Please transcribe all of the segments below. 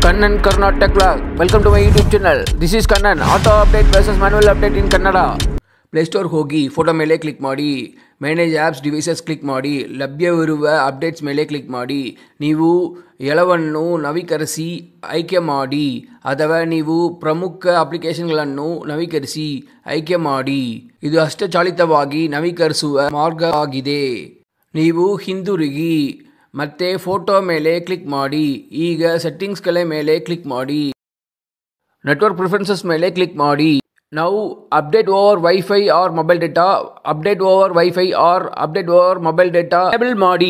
Kannan Karnataka Vlog. Welcome to my YouTube channel. This is Kannan. Auto update versus manual update in Kannada Play Store ಹೋಗಿ photo ಮೇಲೆ click ಮಾಡಿ manage apps devices click ಮಾಡಿ ಲಭ್ಯವಿರುವ updates ಮೇಲೆ click ಮಾಡಿ ನೀವು ಎಲ್ಲವನ್ನು ನವೀಕರಿಸಿ ಆಯ್ಕೆ ಮಾಡಿ ಅಥವಾ ನೀವು ಪ್ರಮುಖ ಅಪ್ಲಿಕೇಶನ್ಗಳನ್ನು ನವೀಕರಿಸಿ ಆಯ್ಕೆ ಮಾಡಿ ಇದು ಹಸ್ತಚಾಲಿತವಾಗಿ ನವೀಕರಿಸುವ ಮಾರ್ಗ ಆಗಿದೆ ನೀವು ಹಿಂದಿರುಗಿ ಮತ್ತೆ ಫೋಟೋ ಮೇಲೆ ಕ್ಲಿಕ್ ಮಾಡಿ ಈಗ ಸೆಟ್ಟಿಂಗ್ಸ್ಗಳ ಮೇಲೆ ಕ್ಲಿಕ್ ಮಾಡಿ ನೆಟ್ವರ್ಕ್ ಪ್ರಿಫರೆನ್ಸಸ್ ಮೇಲೆ ಕ್ಲಿಕ್ ಮಾಡಿ ನಾವು update over WiFi or mobile data update over WiFi or update over mobile data enable ಮಾಡಿ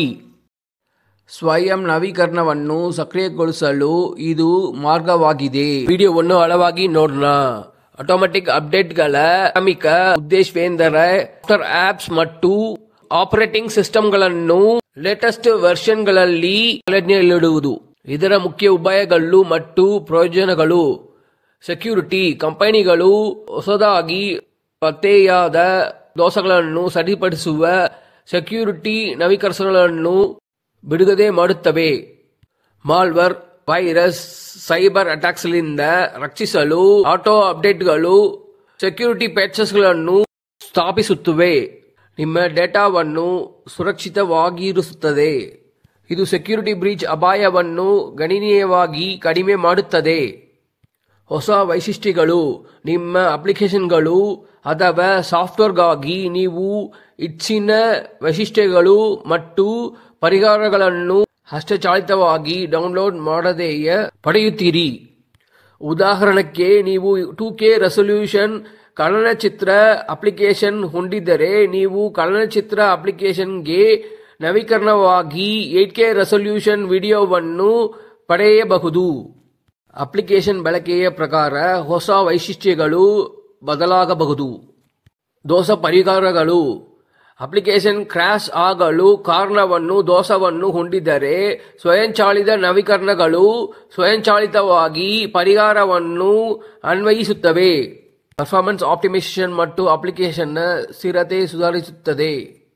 ಸ್ವಯಂ ನವೀಕರಣವನ್ನು ಸಕ್ರಿಯಗೊಳಿಸಲು ಇದು ಮಾರ್ಗವಾಗಿದೆ ವಿಡಿಯೋವನ್ನು ಆಳವಾಗಿ ನೋಡೋಣ ಆಟೋಮೆಟಿಕ್ ಅಪ್ಡೇಟ್ಗಳ ಪ್ರಾಥಮಿಕ ಉದ್ದೇಶವೆಂದರೆ ಸಾಫ್ಟ್ವೇರ್ ಆಪ್ಸ್ ಮತ್ತು ಆಪರೇಟಿಂಗ್ ಸಿಸ್ಟಮ್ಗಳನ್ನು ಲೇಟೆಸ್ಟ್ ವರ್ಷನ್ಗಳಲ್ಲಿ ಚಾಲನೆಯಲ್ಲಿಡುವುದು ಇದರ ಮುಖ್ಯ ಉಪಾಯಗಳು ಮತ್ತು ಪ್ರಯೋಜನಗಳು ಸೆಕ್ಯೂರಿಟಿ ಕಂಪನಿಗಳು ಹೊಸದಾಗಿ ಪತ್ತೆಯಾದ ದೋಷಗಳನ್ನು ಸರಿಪಡಿಸುವ ಸೆಕ್ಯೂರಿಟಿ ನವೀಕರಣಗಳನ್ನು ಬಿಡುಗಡೆ ಮಾಡುತ್ತವೆ ಮಾಲ್ವರ್ ವೈರಸ್ ಸೈಬರ್ ಅಟ್ಯಾಕ್ಸ್ಗಳಿಂದ ರಕ್ಷಿಸಲು ಆಟೋ ಅಪ್ಡೇಟ್ಗಳು ಸೆಕ್ಯೂರಿಟಿ ಪ್ಯಾಚಸ್ಗಳನ್ನು ಸ್ಥಾಪಿಸುತ್ತವೆ ನಿಮ್ಮ ಡೇಟಾವನ್ನು ಸುರಕ್ಷಿತವಾಗಿರಿಸುತ್ತದೆ ಇದು ಸೆಕ್ಯೂರಿಟಿ ಬ್ರೀಚ್ ಅಪಾಯವನ್ನು ಗಣನೀಯವಾಗಿ ಕಡಿಮೆ ಮಾಡುತ್ತದೆ ಹೊಸ ವೈಶಿಷ್ಟ್ಯಗಳು ನಿಮ್ಮ ಅಪ್ಲಿಕೇಶನ್ಗಳು ಅಥವಾ ಸಾಫ್ಟ್ವೇರ್ಗಾಗಿ ನೀವು ಇಚ್ಛಿನ ವೈಶಿಷ್ಟ್ಯಗಳು ಮತ್ತು ಪರಿಹಾರಗಳನ್ನು ಹಸ್ತಚಾಲಿತವಾಗಿ ಡೌನ್ಲೋಡ್ ಮಾಡದೆಯೇ ಪಡೆಯುತ್ತೀರಿ ಉದಾಹರಣಕ್ಕೆ ನೀವು ಟೂ ಕೆ ರೆಸೊಲ್ಯೂಷನ್ ಕಳನಚಿತ್ರ ಅಪ್ಲಿಕೇಶನ್ ಹೊಂದಿದ್ದರೆ ನೀವು ಕಳನಚಿತ್ರ ಅಪ್ಲಿಕೇಶನ್ಗೆ ನವೀಕರಣವಾಗಿ ಏಟ್ ಕೆ ರೆಸೊಲ್ಯೂಷನ್ ವಿಡಿಯೋವನ್ನು ಪಡೆಯಬಹುದು ಅಪ್ಲಿಕೇಶನ್ ಬಳಕೆಯ ಪ್ರಕಾರ ಹೊಸ ವೈಶಿಷ್ಟ್ಯಗಳು ಬದಲಾಗಬಹುದು ದೋಷ ಪರಿಹಾರಗಳು ಅಪ್ಲಿಕೇಶನ್ ಕ್ರ್ಯಾಶ್ ಆಗಲು ಕಾರಣವನ್ನು ದೋಷವನ್ನು ಹೊಂದಿದ್ದರೆ ಸ್ವಯಂಚಾಲಿತ ನವೀಕರಣಗಳು ಸ್ವಯಂಚಾಲಿತವಾಗಿ ಪರಿಹಾರವನ್ನು ಅನ್ವಯಿಸುತ್ತವೆ ಪರ್ಫಾರ್ಮೆನ್ಸ್ ಆಪ್ಟಿಮೈಸೇಷನ್ ಮತ್ತು ಅಪ್ಲಿಕೇಶನ್ನ ಸ್ಥಿರತೆ ಸುಧಾರಿಸುತ್ತದೆ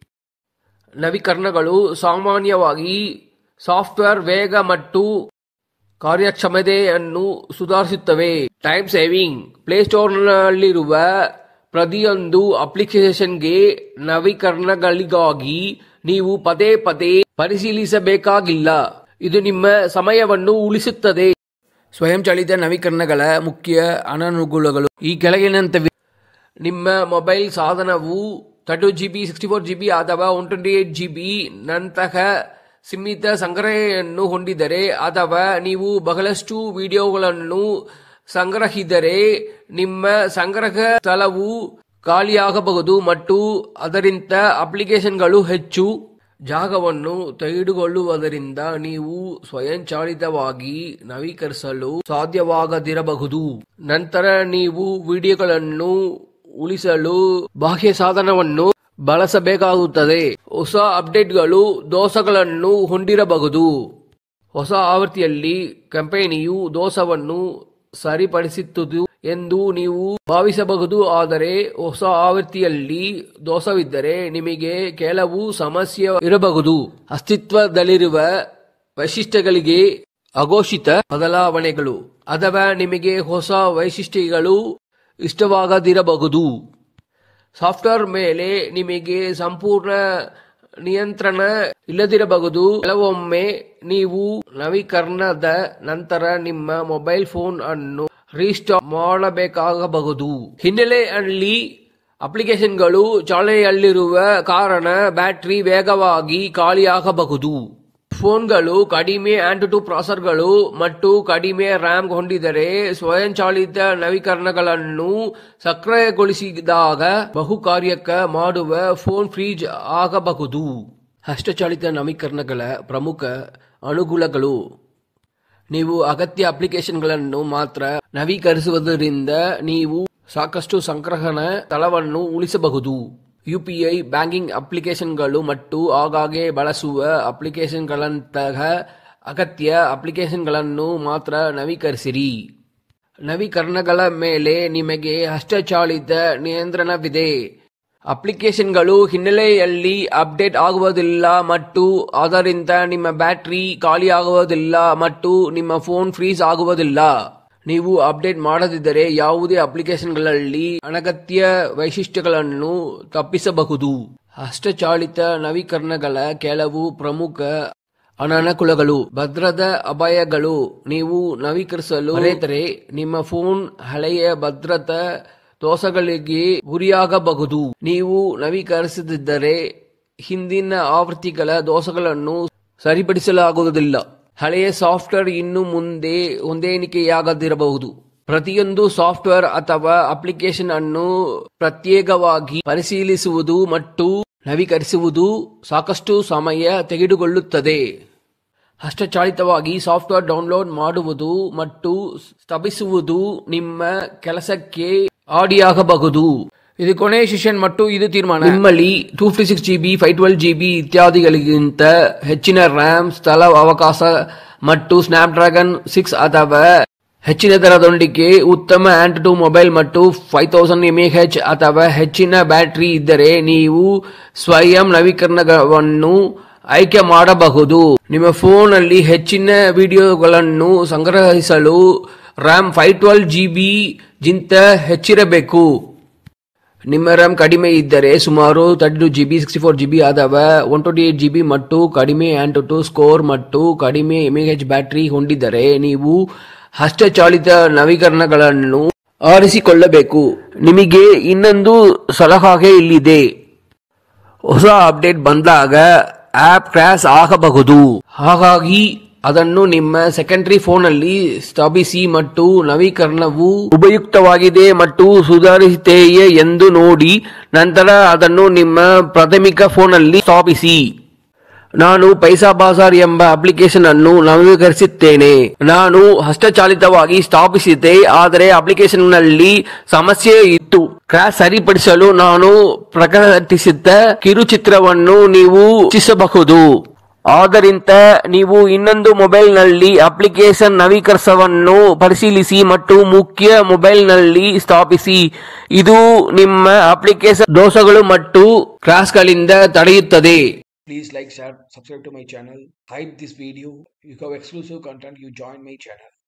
ನವೀಕರಣಗಳು ಸಾಮಾನ್ಯವಾಗಿ ಸಾಫ್ಟ್ವೇರ್ ವೇಗ ಮತ್ತು ಕಾರ್ಯಕ್ಷಮತೆಯನ್ನು ಸುಧಾರಿಸುತ್ತವೆ ಟೈಮ್ ಸೇವಿಂಗ್ ಪ್ಲೇಸ್ಟೋರ್ನಲ್ಲಿರುವ ಪ್ರತಿಯೊಂದು ಅಪ್ಲಿಕೇಶನ್ಗೆ ನವೀಕರಣಗಳಿಗಾಗಿ ನೀವು ಪದೇ ಪದೇ ಪರಿಶೀಲಿಸಬೇಕಾಗಿಲ್ಲ ಇದು ನಿಮ್ಮ ಸಮಯವನ್ನು ಉಳಿಸುತ್ತದೆ ಸ್ವಯಂಚಾಲಿತ ನವೀಕರಣಗಳ ಮುಖ್ಯ ಅನನುಕೂಲಗಳು ಈ ಕೆಳಗಿನಂತವೆ ನಿಮ್ಮ ಮೊಬೈಲ್ ಸಾಧನವು thirty two G B sixty four G B ಅಥವಾ one twenty eight G B ನಂತಹ ಸೀಮಿತ ಸಂಗ್ರಹಣೆಯನ್ನು ಹೊಂದಿದರೆ ಅಥವಾ ನೀವು ಬಹಳಷ್ಟು ವಿಡಿಯೋಗಳನ್ನು ಸಂಗ್ರಹಿಸಿದರೆ ನಿಮ್ಮ ಸಂಗ್ರಹ ಸ್ಥಳವು ಖಾಲಿಯಾಗಬಹುದು ಮತ್ತು ಅದರಿಂದ ಅಪ್ಲಿಕೇಶನ್ಗಳು ಹೆಚ್ಚು ಜಾಗವನ್ನು ತೆಗೆದುಕೊಳ್ಳುವುದರಿಂದ ನೀವು ಸ್ವಯಂಚಾಲಿತವಾಗಿ ನವೀಕರಿಸಲು ಸಾಧ್ಯವಾಗದಿರಬಹುದು ನಂತರ ನೀವು ವಿಡಿಯೋಗಳನ್ನು ಉಳಿಸಲು ಬಾಹ್ಯ ಸಾಧನವನ್ನು ಬಳಸಬೇಕಾಗುತ್ತದೆ ಹೊಸ ಅಪ್ಡೇಟ್ಗಳು ದೋಷಗಳನ್ನು ಹೊಂದಿರಬಹುದು ಹೊಸ ಆವೃತ್ತಿಯಲ್ಲಿ ಕಂಪನಿಯು ದೋಷವನ್ನು ಸರಿಪಡಿಸುತ್ತದೆ ಎಂದು ನೀವು ಭಾವಿಸಬಹುದು ಆದರೆ ಹೊಸ ಆವೃತ್ತಿಯಲ್ಲಿ ದೋಷವಿದ್ದರೆ ನಿಮಗೆ ಕೆಲವು ಸಮಸ್ಯೆ ಇರಬಹುದು ಅಸ್ತಿತ್ವದಲ್ಲಿರುವ ವೈಶಿಷ್ಟ್ಯಗಳಿಗೆ ಅಘೋಷಿತ ಬದಲಾವಣೆಗಳು ಅಥವಾ ನಿಮಗೆ ಹೊಸ ವೈಶಿಷ್ಟ್ಯಗಳು ಇಷ್ಟವಾಗದಿರಬಹುದು ಸಾಫ್ಟ್ವೇರ್ ಮೇಲೆ ನಿಮಗೆ ಸಂಪೂರ್ಣ ನಿಯಂತ್ರಣ ಇಲ್ಲದಿರಬಹುದು ಕೆಲವೊಮ್ಮೆ ನೀವು ನವೀಕರಣದ ನಂತರ ನಿಮ್ಮ ಮೊಬೈಲ್ ಫೋನ್ ಅನ್ನು ರೀಸ್ಟಾರ್ಟ್ ಮಾಡಬೇಕಾಗಬಹುದು ಹಿನ್ನೆಲೆಯಲ್ಲಿ ಅಪ್ಲಿಕೇಶನ್ಗಳು ಚಾಲನೆಯಲ್ಲಿರುವ ಕಾರಣ ಬ್ಯಾಟರಿ ವೇಗವಾಗಿ ಖಾಲಿಯಾಗಬಹುದು ಫೋನ್ಗಳು ಕಡಿಮೆ ಆಂಟು ಪ್ರಾಸೆಸರ್ಗಳು ಮತ್ತು ಕಡಿಮೆ ರ್ಯಾಮ್ ಹೊಂದಿದರೆ ಸ್ವಯಂಚಾಲಿತ ನವೀಕರಣಗಳನ್ನು ಸಕ್ರಿಯಗೊಳಿಸಿದಾಗ ಬಹುಕಾರ್ಯಕ ಮಾಡುವ ಫೋನ್ ಫ್ರೀಜ್ ಆಗಬಹುದು ಹಸ್ತಚಾಲಿತ ನವೀಕರಣಗಳ ಪ್ರಮುಖ ಅನುಕೂಲಗಳು ನೀವು ಅಗತ್ಯ ಅಪ್ಲಿಕೇಶನ್ಗಳನ್ನು ಮಾತ್ರ ನವೀಕರಿಸುವುದರಿಂದ ನೀವು ಸಾಕಷ್ಟು ಸಂಗ್ರಹಣ ಸ್ಥಳವನ್ನು ಉಳಿಸಬಹುದು ಯುಪಿಐ ಬ್ಯಾಂಕಿಂಗ್ ಅಪ್ಲಿಕೇಶನ್ಗಳು ಮತ್ತು ಆಗಾಗ್ಗೆ ಬಳಸುವ ಅಪ್ಲಿಕೇಶನ್ಗಳಂತಹ ಅಗತ್ಯ ಅಪ್ಲಿಕೇಶನ್ಗಳನ್ನು ಮಾತ್ರ ನವೀಕರಿಸಿರಿ ನವೀಕರಣಗಳ ಮೇಲೆ ನಿಮಗೆ ಹಸ್ತಚಾಲಿತ ನಿಯಂತ್ರಣವಿದೆ ಅಪ್ಲಿಕೇಶನ್ಗಳು ಹಿನ್ನೆಲೆಯಲ್ಲಿ ಅಪ್ಡೇಟ್ ಆಗುವುದಿಲ್ಲ ಮತ್ತು ಅದರಿಂದ ನಿಮ್ಮ ಬ್ಯಾಟರಿ ಖಾಲಿಯಾಗುವುದಿಲ್ಲ ಮತ್ತು ನಿಮ್ಮ ಫೋನ್ ಫ್ರೀಸ್ ಆಗುವುದಿಲ್ಲ ನೀವು ಅಪ್ಡೇಟ್ ಮಾಡದಿದ್ದರೆ ಯಾವುದೇ ಅಪ್ಲಿಕೇಶನ್ಗಳಲ್ಲಿ ಅನಗತ್ಯ ವೈಶಿಷ್ಟ್ಯಗಳನ್ನು ತಪ್ಪಿಸಬಹುದು ಹಸ್ತಚಾಲಿತ ನವೀಕರಣಗಳ ಕೆಲವು ಪ್ರಮುಖ ಅನನುಕೂಲಗಳು ಭದ್ರದ ಅಪಾಯಗಳು ನೀವು ನವೀಕರಿಸಲು ಮರೆತರೆ ನಿಮ್ಮ ಫೋನ್ ಹಳೆಯ ಭದ್ರತಾ ದೋಷಗಳಿಗೆ ಗುರಿಯಾಗಬಹುದು ನೀವು ನವೀಕರಿಸದಿದ್ದರೆ ಹಿಂದಿನ ಆವೃತ್ತಿಗಳ ದೋಷಗಳನ್ನು ಸರಿಪಡಿಸಲಾಗುವುದಿಲ್ಲ ಹಳೆಯ ಸಾಫ್ಟ್ವೇರ್ ಇನ್ನು ಮುಂದೆ ಹೊಂದಾಣಿಕೆಯಾಗದಿರಬಹುದು ಪ್ರತಿಯೊಂದು ಸಾಫ್ಟ್ವೇರ್ ಅಥವಾ ಅಪ್ಲಿಕೇಶನ್ ಅನ್ನು ಪ್ರತ್ಯೇಕವಾಗಿ ಪರಿಶೀಲಿಸುವುದು ಮತ್ತು ನವೀಕರಿಸುವುದು ಸಾಕಷ್ಟು ಸಮಯ ತೆಗೆದುಕೊಳ್ಳುತ್ತದೆ ಹಸ್ತಚಾಲಿತವಾಗಿ ಸಾಫ್ಟ್ವೇರ್ ಡೌನ್ಲೋಡ್ ಮಾಡುವುದು ಮತ್ತು ಸ್ಥಾಪಿಸುವುದು ನಿಮ್ಮ ಕೆಲಸಕ್ಕೆ ಆಡಿಯಾಗಬಹುದು ಇದು ಕೊನೆಯ ಸೆಷನ್ ಮತ್ತು ಇದು ತೀರ್ಮಾನ ನಿಮ್ಮಲ್ಲಿ two fifty six GB five twelve GB ಇತ್ಯಾದಿಗಳಿಗಿಂತ ಹೆಚ್ಚಿನ ರ್ಯಾಮ್ ಸ್ಥಳ ಅವಕಾಶ ಮತ್ತು ಸ್ನ್ಯಾಪ್ ಡ್ರ್ಯಾಗನ್ ಸಿಕ್ಸ್ ಅಥವಾ ಹೆಚ್ಚಿನ ದರದೊಂದಿಗೆ ಉತ್ತಮ ಆಂಟ್ ಟು ಮೊಬೈಲ್ ಮತ್ತು ಫೈವ್ ತೌಸಂಡ್ ಎಚ್ ಅಥವಾ ಹೆಚ್ಚಿನ ಬ್ಯಾಟರಿ ಇದ್ದರೆ ನೀವು ಸ್ವಯಂ ನವೀಕರಣವನ್ನು ಆಯ್ಕೆ ಮಾಡಬಹುದು ನಿಮ್ಮ ಫೋನ್ ಅಲ್ಲಿ ಹೆಚ್ಚಿನ ವಿಡಿಯೋಗಳನ್ನು ಸಂಗ್ರಹಿಸಲು ರ್ಯಾಮ್ ಫೈವ್ ಟ್ವೆಲ್ ಜಿಬಿ ಗಿಂತ ಹೆಚ್ಚಿರಬೇಕು ನಿಮ್ಮ ರ್ಯಾಮ್ ಕಡಿಮೆ ಇದ್ದರೆ ಸುಮಾರು thirty two GB sixty four GB ಅಥವಾ ಒನ್ ಟ್ವೆಂಟಿ ಏಟ್ ಜಿಬಿ ಮತ್ತು ಕಡಿಮೆ ಆಂಟ್ ಟು ಸ್ಕೋರ್ ಮತ್ತು ಕಡಿಮೆ ಎಚ್ ಬ್ಯಾಟರಿ ಹೊಂದಿದ್ದರೆ ನೀವು ಹಸ್ತಚಾಲಿತ ನವೀಕರಣಗಳನ್ನು ಆರಿಸಿಕೊಳ್ಳಬೇಕು ನಿಮಗೆ ಇನ್ನೊಂದು ಸಲಹೆ ಇಲ್ಲಿದೆ ಹೊಸ ಅಪ್ಡೇಟ್ ಬಂದಾಗ ಆಪ್ ಕ್ರ್ಯಾಶ್ ಆಗಬಹುದು ಹಾಗಾಗಿ ಅದನ್ನು ನಿಮ್ಮ ಸೆಕೆಂಡರಿ ಫೋನ್ ಅಲ್ಲಿ ಸ್ಥಾಪಿಸಿ ಮತ್ತು ನವೀಕರಣವು ಉಪಯುಕ್ತವಾಗಿದೆ ಮತ್ತು ಸುಧಾರಿಸಿದೆಯೇ ಎಂದು ನೋಡಿ ನಂತರ ಅದನ್ನು ನಿಮ್ಮ ಪ್ರಾಥಮಿಕ ಫೋನ್ ಅಲ್ಲಿ ಸ್ಥಾಪಿಸಿ ನಾನು ಪೈಸಾ ಬಾಜಾರ್ ಎಂಬ ಅಪ್ಲಿಕೇಶನ್ ಅನ್ನು ನವೀಕರಿಸುತ್ತೇನೆ ನಾನು ಹಸ್ತಚಾಲಿತವಾಗಿ ಸ್ಥಾಪಿಸಿದ್ದೆ ಆದರೆ ಅಪ್ಲಿಕೇಶನ್ ನಲ್ಲಿ ಸಮಸ್ಯೆ ಇತ್ತು ಕ್ರ್ಯಾಶ್ ಸರಿಪಡಿಸಲು ನಾನು ಪ್ರಕಟಿಸಿದ್ದ ಕಿರುಚಿತ್ರವನ್ನು ನೀವು ವೀಕ್ಷಿಸಬಹುದು ಆದ್ದರಿಂದ ನೀವು ಇನ್ನೊಂದು ಮೊಬೈಲ್ ನಲ್ಲಿ ಅಪ್ಲಿಕೇಶನ್ ನವೀಕರಿಸವನ್ನು ಪರಿಶೀಲಿಸಿ ಮತ್ತು ಮುಖ್ಯ ಮೊಬೈಲ್ ನಲ್ಲಿ ಸ್ಥಾಪಿಸಿ ಇದು ನಿಮ್ಮ ಅಪ್ಲಿಕೇಶನ್ ದೋಷಗಳು ಮತ್ತು ಕ್ರಾಶ್ ಗಳಿಂದ ತಡೆಯುತ್ತದೆ Please like, share, subscribe to my channel. Hype this video. You have exclusive content. You join my channel.